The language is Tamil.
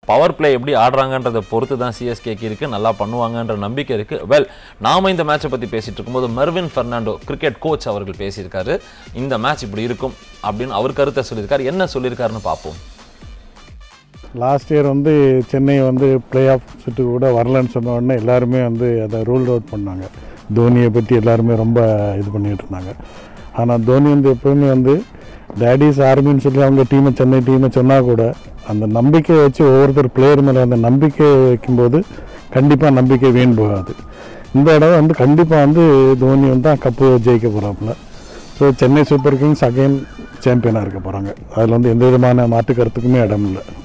பவர் பிளே எப்படி ஆடுறாங்கன்றதை பொறுத்து தான் சிஎஸ்கேக்கு இருக்குது நல்லா பண்ணுவாங்கன்ற நம்பிக்கை இருக்குது வெல் நாம இந்த மேட்சை பற்றி பேசிட்டு இருக்கும்போது மெர்வின் ஃபெர்னாண்டோ கிரிக்கெட் கோச் அவர்கள் பேசியிருக்காரு இந்த மேட்ச் இப்படி இருக்கும் அப்படின்னு அவர் கருத்தை சொல்லியிருக்காரு என்ன சொல்லியிருக்காருன்னு பார்ப்போம் லாஸ்ட் இயர் வந்து சென்னை வந்து பிளே ஆஃப் சுட்டு கூட வரலன்னு சொன்ன உடனே எல்லாருமே வந்து அதை ரூல் அவுட் பண்ணாங்க தோனியை பற்றி எல்லாருமே ரொம்ப இது பண்ணிட்டு இருந்தாங்க ஆனால் தோனி வந்து எப்பவுமே வந்து டேடிஸ் ஆர்மின்னு சொல்லி அவங்க டீமை சென்னை டீமை சொன்னால் கூட அந்த நம்பிக்கையை வச்சு ஒவ்வொருத்தர் பிளேயர் மேலே அந்த நம்பிக்கை வைக்கும்போது கண்டிப்பாக நம்பிக்கை வீண் போகாது இந்த இடம் வந்து கண்டிப்பாக வந்து தோனி வந்து தான் கப்பு ஜெயிக்க போகிறாப்புல so Chennai super kings again சாம்பியனாக இருக்க போகிறாங்க அதில் வந்து எந்த விதமான மாற்று கருத்துக்குமே இடம் இல்லை